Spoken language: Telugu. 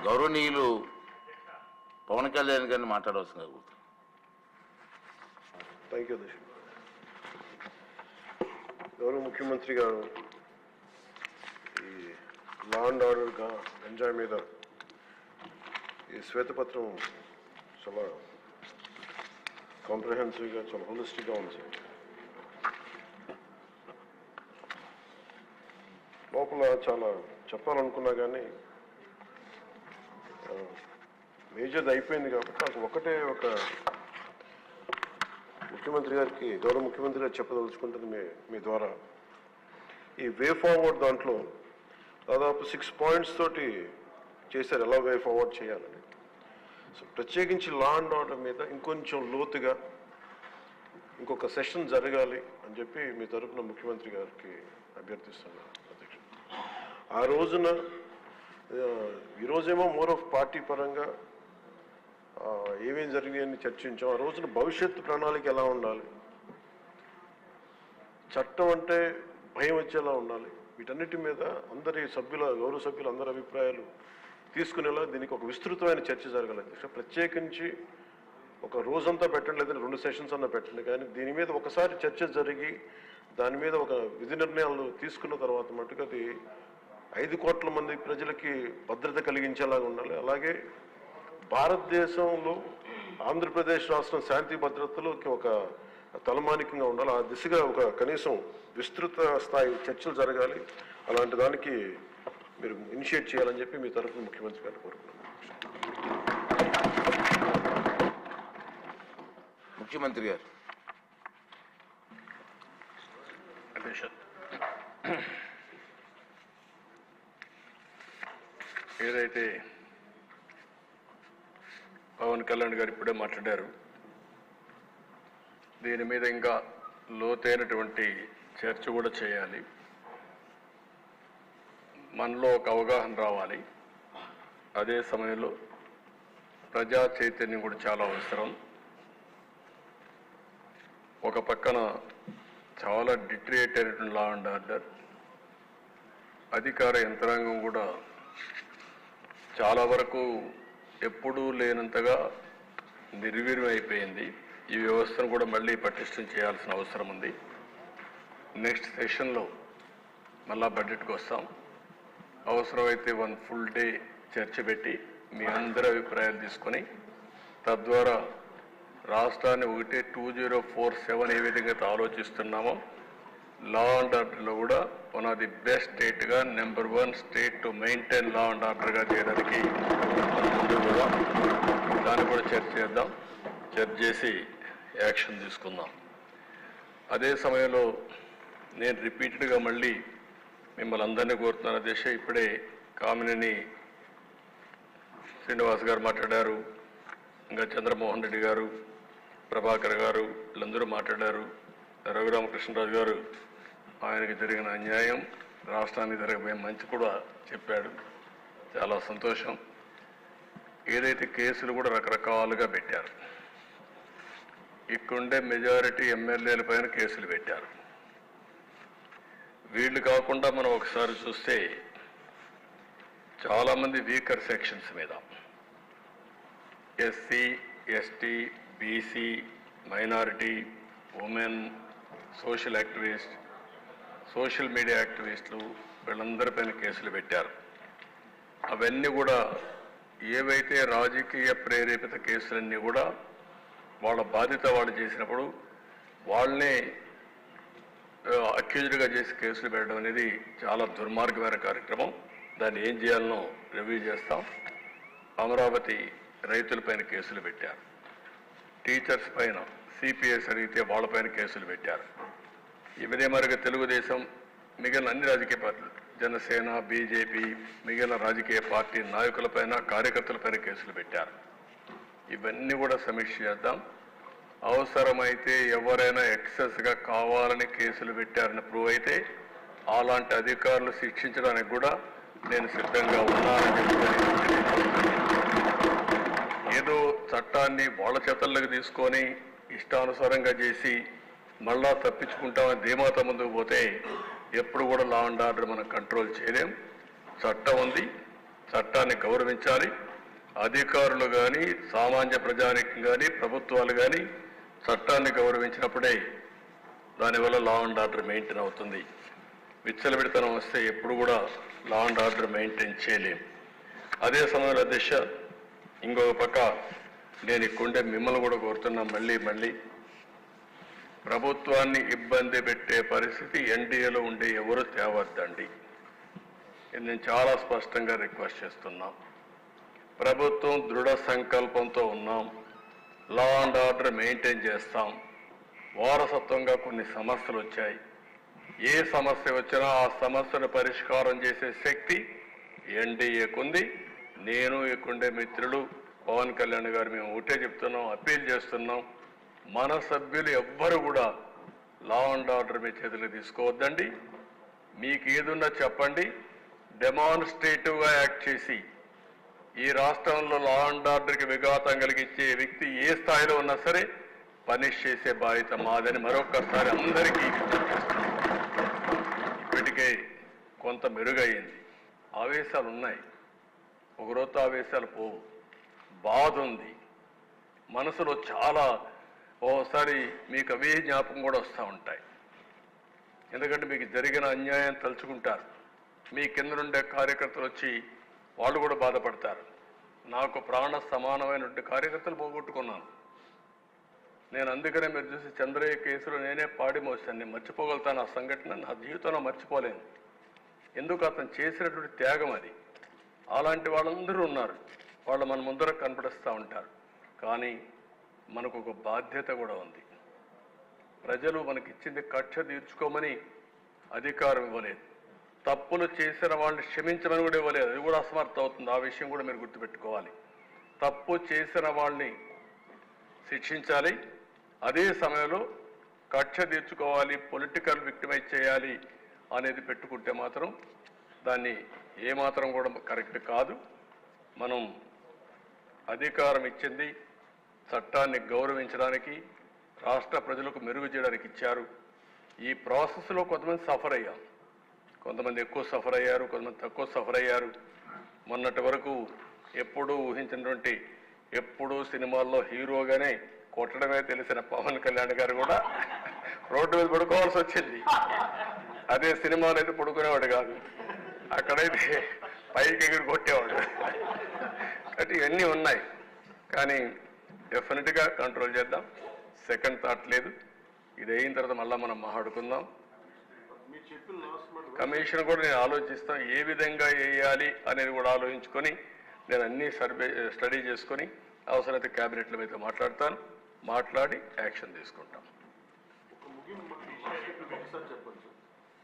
గౌరవనీయులు పవన్ కళ్యాణ్ గారిని మాట్లాడవలసిందిగా కోరుతున్నాను. థ్యాంక్ యూ అధ్యక్ష గౌరవ ముఖ్యమంత్రి గారు ఈ లా అండ్ ఆర్డర్ ఎంజాయ్ మీద ఈ శ్వేతపత్రం చాలా కాంప్రహెన్సివ్గా చాలా హోలిస్టిక్గా ఉంది సార్ లోపల చాలా చెప్పాలనుకున్నా కానీ మేజర్ది అయిపోయింది కాబట్టి నాకు ఒకటే ఒక ముఖ్యమంత్రి గారికి గౌరవ ముఖ్యమంత్రి గారు చెప్పదలుచుకుంటుంది మీ మీ ద్వారా ఈ వే ఫార్వర్డ్ దాంట్లో దాదాపు సిక్స్ పాయింట్స్ తోటి చేశారు ఎలా వే ఫార్వర్డ్ చేయాలని సో ప్రత్యేకించి లా అండ్ ఆర్డర్ మీద ఇంకొంచెం లోతుగా ఇంకొక సెషన్ జరగాలి అని చెప్పి మీ తరపున ముఖ్యమంత్రి గారికి అభ్యర్థిస్తున్నాను అధ్యక్షుడు ఆ రోజున ఆ, ఈరోజేమో మోర్ ఆఫ్ పార్టీ పరంగా ఆ, ఏమేం జరిగాయని చర్చించాం ఆ రోజున భవిష్యత్తు ప్రణాళిక ఎలా ఉండాలి చట్టం అంటే భయం వచ్చేలా ఉండాలి వీటన్నిటి మీద అందరి సభ్యుల గౌరవ సభ్యుల అందరి అభిప్రాయాలు తీసుకునేలా దీనికి ఒక విస్తృతమైన చర్చ జరగాలి అధ్యక్ష ప్రత్యేకించి ఒక రోజంతా పెట్టండి లేదంటే రెండు సెషన్స్ అన్నా పెట్టండి కానీ దీని మీద ఒకసారి చర్చ జరిగి దాని మీద ఒక విధి నిర్ణయాలు తీసుకున్న తర్వాత మటుకు అది ఐదు కోట్ల మంది ప్రజలకి భద్రత కలిగించేలాగా ఉండాలి అలాగే భారతదేశంలో ఆంధ్రప్రదేశ్ రాష్ట్రం శాంతి భద్రతలోకి ఒక తలమానికంగా ఉండాలి ఆ దిశగా ఒక కనీసం విస్తృత స్థాయి చర్చలు జరగాలి అలాంటి దానికి మీరు ఇనిషియేట్ చేయాలని చెప్పి మీ తరఫున ముఖ్యమంత్రి గారిని కోరుకున్నాను ముఖ్యమంత్రి గారు అధ్యక్ష ఏదైతే పవన్ కళ్యాణ్ గారు ఇప్పుడే మాట్లాడారు దీని మీద ఇంకా లోతైనటువంటి చర్చ కూడా చేయాలి మనలో ఒక అవగాహన రావాలి అదే సమయంలో ప్రజా చైతన్యం కూడా చాలా అవసరం ఒక పక్కన చాలా డిట్రియేట్ అయినటువంటి లా అండ్ ఆర్డర్ అధికార యంత్రాంగం కూడా చాలా వరకు ఎప్పుడూ లేనంతగా నిర్వీర్యం అయిపోయింది ఈ వ్యవస్థను కూడా మళ్ళీ పటిష్టం చేయాల్సిన అవసరం ఉంది నెక్స్ట్ సెషన్లో మళ్ళా బడ్జెట్కి వస్తాం అవసరమైతే వన్ ఫుల్ డే చర్చ పెట్టి మీ అందరి అభిప్రాయాలు తీసుకొని తద్వారా రాష్ట్రాన్ని ఒకటే టూ జీరో ఫోర్ సెవెన్ ఏ విధంగా అయితే ఆలోచిస్తున్నామో లా అండ్ ఆర్డర్లో కూడా వన్ ఆఫ్ ది బెస్ట్ స్టేట్గా number one state to maintain law and ఆర్డర్గా చేయడానికి ముందుకు పోదాం. దాన్ని కూడా చర్చ చేద్దాం చర్చ చేసి యాక్షన్ తీసుకుందాం అదే సమయంలో నేను రిపీటెడ్గా మళ్ళీ మిమ్మల్ని అందరినీ కోరుతున్నాను అధ్యక్ష ఇప్పుడే కామినేని శ్రీనివాస్ గారు మాట్లాడారు ఇంకా చంద్రమోహన్ రెడ్డి గారు ప్రభాకర్ గారు వీళ్ళందరూ మాట్లాడారు రఘురామకృష్ణరాజు గారు ఆయనకి జరిగిన అన్యాయం రాష్ట్రానికి జరగబోయే మంచి కూడా చెప్పాడు చాలా సంతోషం ఏదైతే కేసులు కూడా రకరకాలుగా పెట్టారు ఇక్కడుండే మెజారిటీ ఎమ్మెల్యేల పైన కేసులు పెట్టారు వీళ్ళు కాకుండా మనం ఒకసారి చూస్తే చాలామంది వీకర్ సెక్షన్స్ మీద SC ST BC minority women social activist social media యాక్టివిస్టులు వీళ్ళందరిపైన కేసులు పెట్టారు అవన్నీ కూడా ఏవైతే రాజకీయ ప్రేరేపిత కేసులన్నీ కూడా వాళ్ళ బాధ్యత వాళ్ళు చేసినప్పుడు వాళ్ళనే అక్యూజ్డ్గా చేసి కేసులు పెట్టడం అనేది చాలా దుర్మార్గమైన కార్యక్రమం దాన్ని ఏం చేయాలనో రివ్యూ చేస్తాం అమరావతి రైతులపైన కేసులు పెట్టారు టీచర్స్ పైన సిపిఎస్ అడిగితే వాళ్ళపైన కేసులు పెట్టారు ఇవదే మరిగా తెలుగుదేశం మిగిలిన అన్ని రాజకీయ పార్టీలు జనసేన బీజేపీ మిగిలిన రాజకీయ పార్టీ నాయకులపైన కార్యకర్తలపైన కేసులు పెట్టారు ఇవన్నీ కూడా సమీక్ష చేద్దాం అవసరమైతే ఎవరైనా ఎక్సెస్గా కావాలని కేసులు పెట్టారని ప్రూవ్ అయితే అలాంటి అధికారులు శిక్షించడానికి కూడా నేను సిద్ధంగా ఉన్నానని చెప్పి ఏదో చట్టాన్ని వాళ్ళ చేతల్లోకి తీసుకొని ఇష్టానుసారంగా చేసి మళ్ళా తప్పించుకుంటామని ధీమాత ముందుకు పోతే ఎప్పుడు కూడా లా అండ్ ఆర్డర్ మనం కంట్రోల్ చేయలేం చట్టం ఉంది చట్టాన్ని గౌరవించాలి అధికారులు కానీ సామాన్య ప్రజానికం కానీ ప్రభుత్వాలు కానీ చట్టాన్ని గౌరవించినప్పుడే దానివల్ల లా అండ్ ఆర్డర్ మెయింటైన్ అవుతుంది విచ్చలవిడితనం వస్తే ఎప్పుడు కూడా లా అండ్ ఆర్డర్ మెయింటైన్ చేయలేం అదే సమయంలో దిశ ఇంకొక పక్క నేను ఇక్కడుండే మిమ్మల్ని కూడా కోరుతున్నా మళ్ళీ మళ్ళీ ప్రభుత్వాన్ని ఇబ్బంది పెట్టే పరిస్థితి ఎన్డీఏలో ఉండే ఎవరు తేవద్దండి ఇది నేను చాలా స్పష్టంగా రిక్వెస్ట్ చేస్తున్నాం ప్రభుత్వం దృఢ సంకల్పంతో ఉన్నాం లా అండ్ ఆర్డర్ మెయింటైన్ చేస్తాం వారసత్వంగా కొన్ని సమస్యలు వచ్చాయి ఏ సమస్య వచ్చినా ఆ సమస్యను పరిష్కారం చేసే శక్తి ఎన్డీఏకుంది నేను ఇక్కడుండే మిత్రులు పవన్ కళ్యాణ్ గారు మేము ఒకటే చెప్తున్నాం అప్పీల్ చేస్తున్నాం మన సభ్యులు ఎవ్వరు కూడా లా అండ్ ఆర్డర్ మీ చేతులకు తీసుకోవద్దండి మీకు ఏదున్నా చెప్పండి డెమాన్స్ట్రేటివ్గా యాక్ట్ చేసి ఈ రాష్ట్రంలో లా అండ్ ఆర్డర్కి విఘాతం కలిగించే వ్యక్తి ఏ స్థాయిలో ఉన్నా సరే పనిష్ చేసే బాధ్యత మాదని మరొకసారి అందరికీ ఇప్పటికే కొంత మెరుగయ్యింది ఆవేశాలు ఉన్నాయి ఒకరోజు ఆవేశాలు పోవు బాధ ఉంది మనసులో చాలా ఓసారి మీకు అవే జ్ఞాపకం కూడా వస్తూ ఉంటాయి ఎందుకంటే మీకు జరిగిన అన్యాయం తలుచుకుంటారు మీ కింద ఉండే కార్యకర్తలు వచ్చి వాళ్ళు కూడా బాధపడతారు నాకు ప్రాణ సమానమైనటువంటి కార్యకర్తలు పోగొట్టుకున్నాను నేను అందుకనే మీరు చూసి చంద్రయ్య కేసులో నేనే పాడి మోసాను నేను మర్చిపోగలుగుతాను ఆ సంఘటన నా జీవితంలో మర్చిపోలేను ఎందుకు అతను చేసినటువంటి త్యాగం అది అలాంటి వాళ్ళందరూ ఉన్నారు వాళ్ళు మన ముందర కనపడిస్తూ ఉంటారు కానీ మనకు ఒక బాధ్యత కూడా ఉంది ప్రజలు మనకి ఇచ్చింది కక్ష తీర్చుకోమని అధికారం ఇవ్వలేదు తప్పులు చేసిన వాళ్ళని క్షమించమని కూడా ఇవ్వలేదు అది కూడా అసమర్థ అవుతుంది ఆ విషయం కూడా మీరు గుర్తుపెట్టుకోవాలి తప్పు చేసిన వాళ్ళని శిక్షించాలి అదే సమయంలో కక్ష తీర్చుకోవాలి పొలిటికల్ విక్టిమైజ్ చేయాలి అనేది పెట్టుకుంటే మాత్రం దాన్ని ఏమాత్రం కూడా కరెక్ట్ కాదు మనం అధికారం ఇచ్చింది చట్టాన్ని గౌరవించడానికి రాష్ట్ర ప్రజలకు మెరుగు చేయడానికి ఇచ్చారు ఈ ప్రాసెస్లో కొంతమంది సఫర్ అయ్యాం కొంతమంది ఎక్కువ సఫర్ అయ్యారు కొంతమంది తక్కువ సఫర్ అయ్యారు మొన్నటి వరకు ఎప్పుడూ ఊహించినటువంటి ఎప్పుడూ సినిమాల్లో హీరోగానే కొట్టడమే తెలిసిన పవన్ కళ్యాణ్ గారు కూడా రోడ్డు మీద పడుకోవాల్సి వచ్చింది అదే సినిమాలో అయితే పడుకునేవాడు కాదు అక్కడైతే పైకి ఎగిరి కొట్టేవాడు కాబట్టి ఇవన్నీ ఉన్నాయి కానీ డెఫినెట్గా కంట్రోల్ చేద్దాం సెకండ్ థాట్ లేదు ఇది అయిన తర్వాత మళ్ళీ మనం మాట్లాడుకుందాం మీరు చెప్పిన లాస్ట్ మాట కమిషన్ కూడా నేను ఆలోచిస్తాం ఏ విధంగా వేయాలి అనేది కూడా ఆలోచించుకొని నేను అన్ని సర్వే స్టడీ చేసుకొని అవసరమైతే క్యాబినెట్లో మీతో మాట్లాడతాను మాట్లాడి యాక్షన్ తీసుకుంటాం